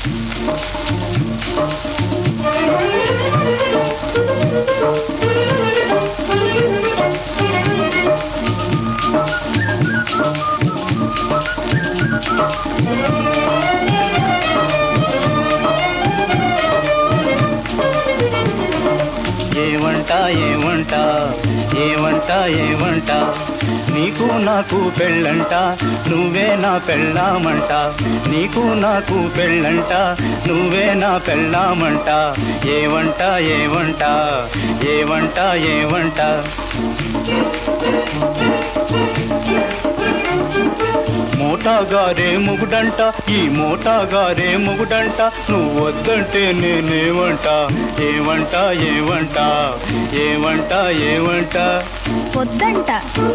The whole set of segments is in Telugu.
ఏమంట ఏమంట ఏమంట ఏమంట నీకు నాకు పెళ్ళంట నువ్వే నా పెళ్ళామంట నీకు నాకు పెళ్ళంట నువ్వే నా పెళ్ళామంట ఏమంట ఏమంట ఏమంట ఏమంట మోటాగారే ముగుడంట ఈ మోటాగారే ముగుడంట నువ్వు వద్దంటే నేనేమంట ఏమంట ఏమంట ఏమంట ఏమంట వద్దంట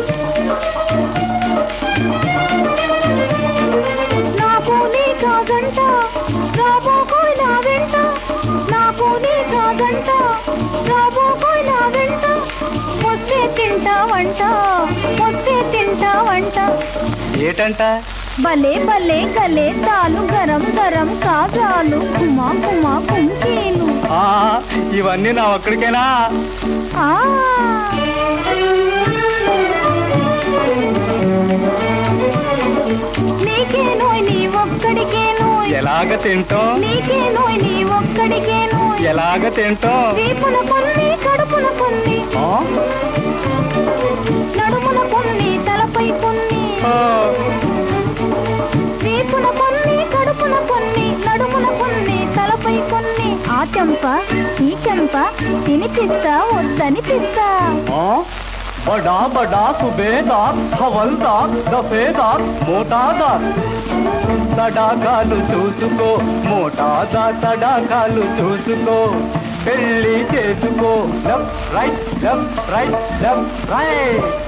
నాకు నీ కాదంట రాబోకోయ్ నా వెంట నాకు నీ కాదంట రాబోకోయ్ నా వెంట వస్తే తింటావంట వస్తే తింటావంట ఏటంట భలే భలే గలే తాలు గరం గరం కాజాలు కుమా కుమా కుంకీలు ఆ ఇవన్నీ నా ఒక్కడికేనా ఆ నీకే నోయ్ నీ ఒక్కడికే నోయ్ ఎలాగ తింటాం నీకే నోయ్ నీ ఒక్కడికే నోయ్ ఎలాగ తింటాం వీపున కొన్ని కడుపున కొన్ని ఆ? నడుమున కొన్ని తలపై కొన్ని ఆ, వీపున కొన్ని కడుపున కొన్ని నడుమున కొన్ని తలపై కొన్ని ఆ చెంప ఈ చెంప తినిపిస్తా వద్దని పిస్తా ఆ? బడా బడా సుబేదార్ హవల్దార్ దఫేదార్ మోటాదార్ తడాకాలు చూసుకో మోటాదార్ తడాకాలు చూసుకో పెళ్లి చేసుకో left right left right left right